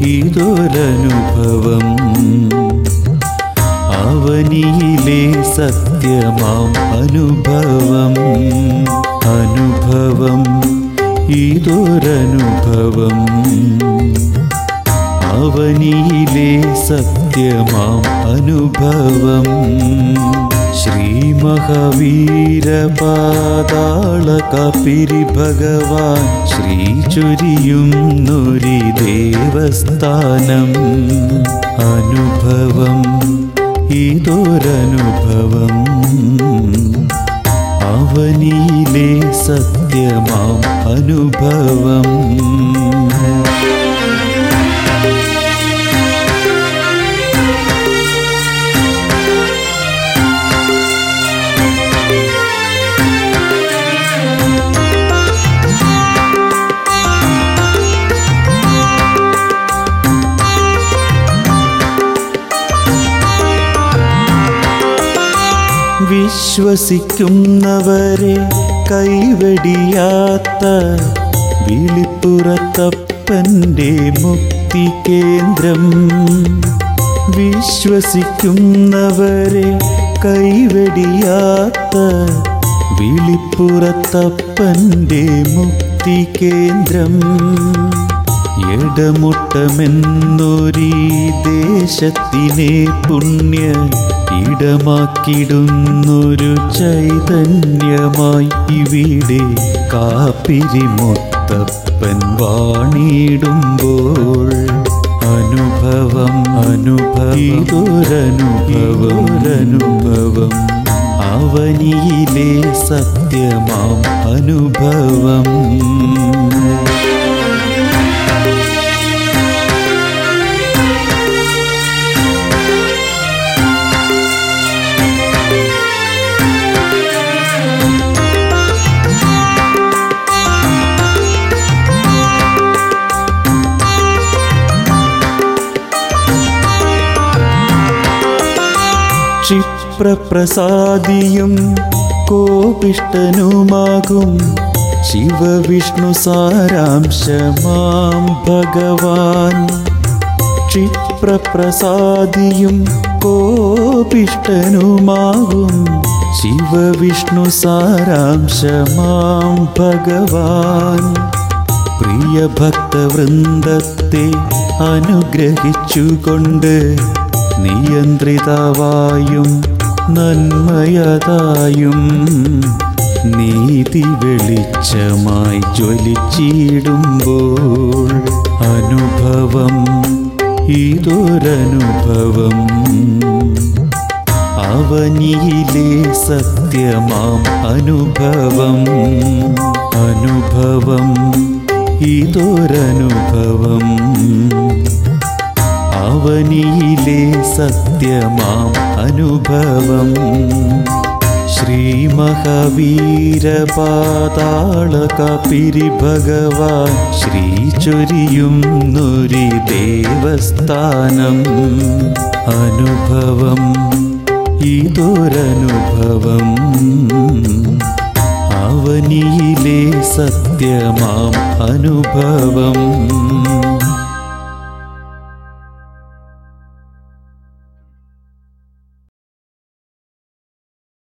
ഇതൊരനുഭവം അവനിയിലെ സത്യമാം അനുഭവം അനുഭവം ഇതൊരനുഭവം അവനിയിലെ സത്യമാം അനുഭവം ശ്രീ മഹാവീരപാതാള കപിരി ഭഗവാൻ ശ്രീ ചൊരിയുന്നൊരി ദേവസ്ഥാനം അനുഭവം ഇതൊരനുഭവം അവനിയിലെ സത്യമാം അനുഭവം വിശ്വസിക്കുന്നവരെ കൈവെടിയാത്ത വിളിപ്പുറത്തപ്പൻ്റെ മുക്തി കേന്ദ്രം വിശ്വസിക്കുന്നവരെ കൈവെടിയാത്ത വിളിപ്പുറത്തപ്പൻ്റെ മുക്തി കേന്ദ്രം ഇടമുട്ടമെന്നൊരീ ദേശത്തിനെ പുണ്യ ഇടമാക്കിടുന്നൊരു ചൈതന്യമായി ഇവിടെ കാപ്പിരിമൊത്തപ്പൻ വാണിടുമ്പോൾ അനുഭവം അനുഭവം ഇതൊരനുഭവം അനുഭവം അവനിയിലെ സത്യമാം അനുഭവം ക്ഷിപ്രപ്രസാദിയും കോപിഷ്ടനുമാകും ശിവവിഷ്ണു സാരാംശമാം ഭഗവാൻ ക്ഷിപ്രപ്രസാദിയും കോപിഷ്ടനുമാകും ശിവവിഷ്ണു സാരാംശമാം ഭഗവാൻ പ്രിയ ഭക്തവൃന്ദത്തെ അനുഗ്രഹിച്ചുകൊണ്ട് നിയന്ത്രിതവായും നന്മയതായും നീതി വെളിച്ചമായി ജ്വലിച്ചിടുമ്പോൾ അനുഭവം ഇതൊരനുഭവം അവനിയിലെ സത്യമാം അനുഭവം അനുഭവം ഇതൊരനുഭവം അവനിയിലെ സത്യമാം അനുഭവം ശ്രീ മഹാവീരപാതാള കപിരി ഭഗവാൻ ശ്രീ ചൊരിയുന്നൊരി ദേവസ്ഥാനം അനുഭവം ഇതൊരനുഭവം അവനിയിലെ സത്യമാം അനുഭവം